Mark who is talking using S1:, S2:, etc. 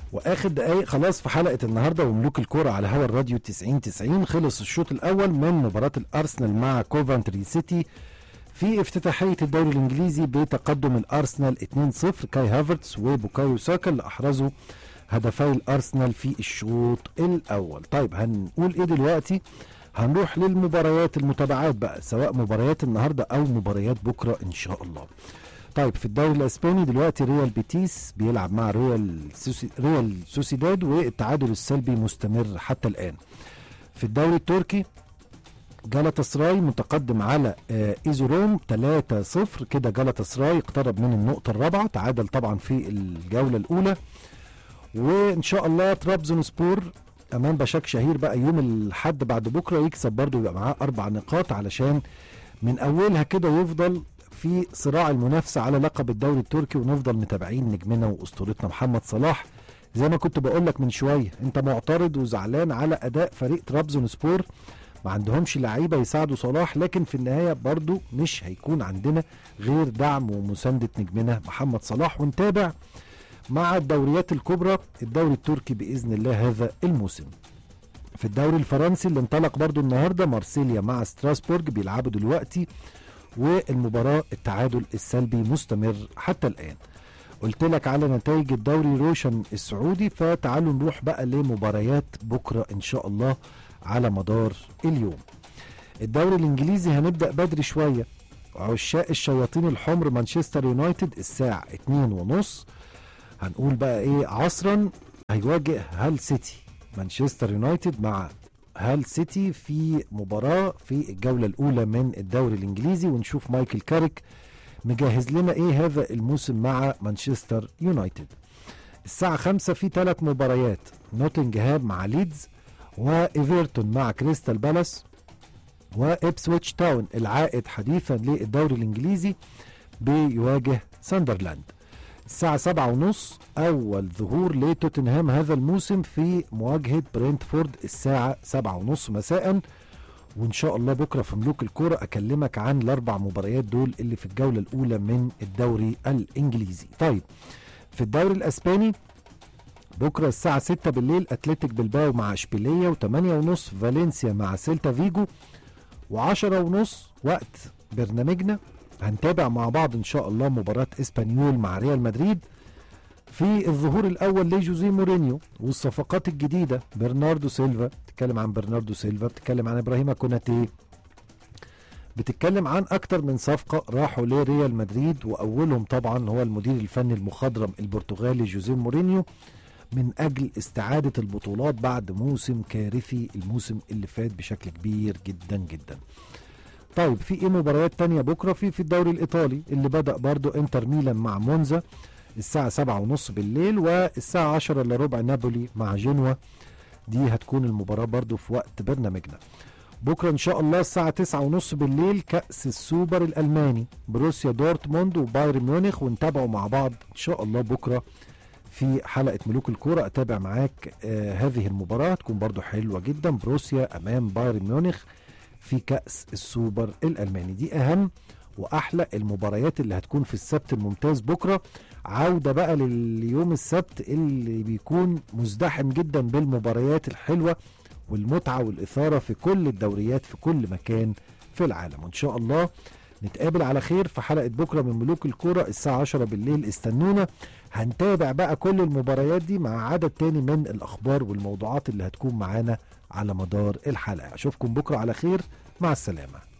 S1: واخر دقايق خلاص في حلقه النهارده وملوك الكوره على هوا الراديو 90 90 خلص الشوط الاول من مباراه الارسنال مع كوفنتري سيتي في افتتاحيه الدوري الانجليزي بتقدم الارسنال 2-0 كاي هافرتس وبوكايو ساكا اللي احرزوا هدفي الارسنال في الشوط الاول طيب هنقول ايه دلوقتي هنروح للمباريات المتابعات بقى سواء مباريات النهارده او مباريات بكره ان شاء الله طيب في الدوري الاسباني دلوقتي ريال بيتيس بيلعب مع ريال سوسي ريال سوسيداد والتعادل السلبي مستمر حتى الان في الدوري التركي جالاتا سراي متقدم على آه ايزوروم 3-0 كده جالاتا سراي اقترب من النقطة الرابعة تعادل طبعا في الجولة الأولى وإن شاء الله ترابزون سبور أمام بشاك شهير بقى يوم الحد بعد بكرة يكسب برضه يبقى معاه أربع نقاط علشان من أولها كده يفضل في صراع المنافسة على لقب الدوري التركي ونفضل متابعين نجمنا وأسطورتنا محمد صلاح زي ما كنت بقول لك من شوية أنت معترض وزعلان على أداء فريق ترابزون سبور ما عندهمش لعيبه يساعدوا صلاح لكن في النهايه برضو مش هيكون عندنا غير دعم ومسانده نجمنا محمد صلاح ونتابع مع الدوريات الكبرى الدوري التركي باذن الله هذا الموسم في الدوري الفرنسي اللي انطلق برضو النهارده مارسيليا مع ستراسبورج بيلعبوا دلوقتي والمباراه التعادل السلبي مستمر حتى الان قلت لك على نتائج الدوري روشن السعودي فتعالوا نروح بقى لمباريات بكره ان شاء الله على مدار اليوم الدوري الانجليزي هنبدا بدري شويه عشاق الشياطين الحمر مانشستر يونايتد الساعه 2 ونص هنقول بقى ايه عصرا هيواجه هال سيتي مانشستر يونايتد مع هال سيتي في مباراة في الجولة الأولى من الدوري الإنجليزي ونشوف مايكل كاريك مجهز لنا إيه هذا الموسم مع مانشستر يونايتد الساعة خمسة في ثلاث مباريات نوتنجهام مع ليدز وايفرتون مع كريستال بالاس وابسويتش تاون العائد حديثا للدوري الانجليزي بيواجه ساندرلاند الساعة سبعة ونص أول ظهور لتوتنهام هذا الموسم في مواجهة برينتفورد الساعة سبعة ونص مساء وإن شاء الله بكرة في ملوك الكرة أكلمك عن الأربع مباريات دول اللي في الجولة الأولى من الدوري الإنجليزي طيب في الدوري الأسباني بكرة الساعة 6 بالليل أتلتيك بلباو مع اشبيلية و8 ونص فالنسيا مع سيلتا فيجو و10 ونص وقت برنامجنا هنتابع مع بعض إن شاء الله مباراة إسبانيول مع ريال مدريد في الظهور الأول لجوزيه مورينيو والصفقات الجديدة برناردو سيلفا بتتكلم عن برناردو سيلفا بتتكلم عن إبراهيم كوناتي بتتكلم عن أكتر من صفقة راحوا لريال مدريد وأولهم طبعا هو المدير الفني المخضرم البرتغالي جوزيه مورينيو من اجل استعاده البطولات بعد موسم كارثي الموسم اللي فات بشكل كبير جدا جدا طيب في ايه مباريات تانية بكره في في الدوري الايطالي اللي بدا برضو انتر ميلان مع مونزا الساعة سبعة ونص بالليل والساعة عشرة الا ربع نابولي مع جنوة دي هتكون المباراة برضو في وقت برنامجنا بكرة إن شاء الله الساعة تسعة ونص بالليل كأس السوبر الألماني بروسيا دورتموند وبايرن ميونخ ونتابعوا مع بعض إن شاء الله بكرة في حلقة ملوك الكورة أتابع معاك آه هذه المباراة تكون برضو حلوة جدا بروسيا أمام بايرن ميونخ في كأس السوبر الألماني دي أهم وأحلى المباريات اللي هتكون في السبت الممتاز بكرة عودة بقى لليوم السبت اللي بيكون مزدحم جدا بالمباريات الحلوة والمتعة والإثارة في كل الدوريات في كل مكان في العالم وإن شاء الله نتقابل على خير في حلقة بكرة من ملوك الكورة الساعة 10 بالليل استنونا هنتابع بقى كل المباريات دي مع عدد تاني من الأخبار والموضوعات اللي هتكون معانا على مدار الحلقة أشوفكم بكرة على خير مع السلامة